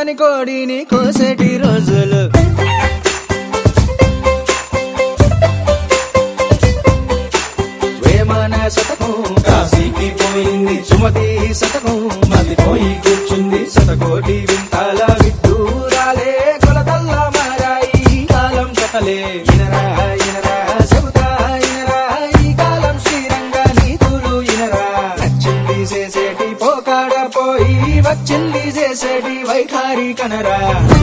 సన్నని కోడిని కోసేటి రోజులు వేమన శతకం కాశీకి పోయింది సుమతి శతకం మతిపోయి కూర్చుంది శతకోటి వింతాల విడ్డూరాలే కొలతల్ల మారాయి ఈ కాలం కథలే ఇనరా ఇనరా చెబుతా ఇనరా ఈ కాలం శ్రీరంగ నీతులు ఇనరా నచ్చింది చేసేటి పోకాడ పోయి వచ్చింది చేసేటి వైఖారి కనరా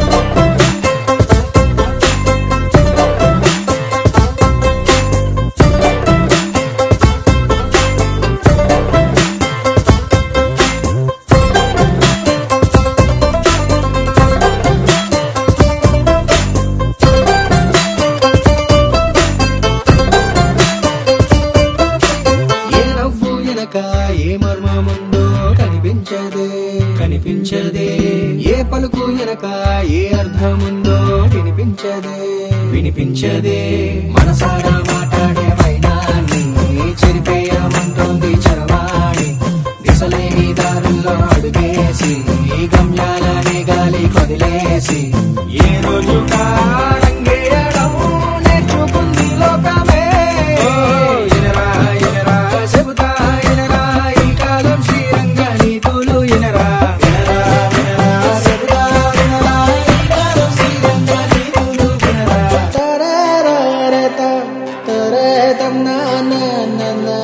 ఏ నవ్వు ఎనక ఏ మర్మముందో కనిపించదే కనిపించదే ఏ పలుకు ఎనక ఏ అర్థముందో వినిపించదే వినిపించదే మనసారా మాట్లాడే వైనాన్ని చెరిపేయమంటోంది చరవాణి దిశలేని దారుల్లో అడుగేసి గమ్యాలనే గాలి కొదిలేసి ఏ రోజు కారంగేయడం నేర్చుకుంది లోకమే ఇనరా ఇనరా చెబుతా ఇనరా ఈ కాలం శ్రీరంగ నీతులు ఇనరా ఇనరా ఇనరా చెబుతా ఇనరా ఈ కాలం శ్రీరంగ నీతులు ఇనరా తరరరత తరతం నా నా నా నా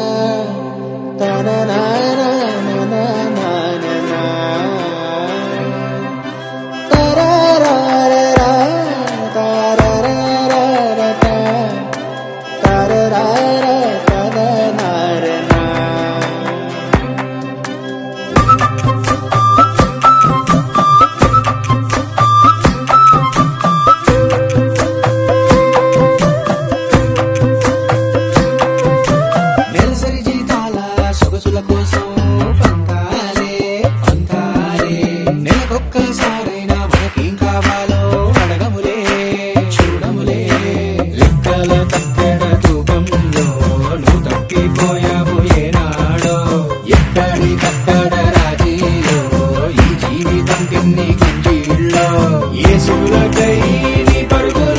తరరర నా నా నా నా నా తరరరర తరరరరత తరరర తదనరనా నెలసరి జీతాల సొగసుల కోసం పంకాలే పంకాలే నెలకొక్కసారైనా మనకేం కావాలో అడగములే చూడములే లెక్కల తక్కడ తూకంలో నువ్వు తప్పిపోయావు ఏనాడో ఎక్కడి కక్కడ రాజీలో ఈ జీవితం పిన్ని గింజీల్లో ఏ సూలకై నీ పరుగుల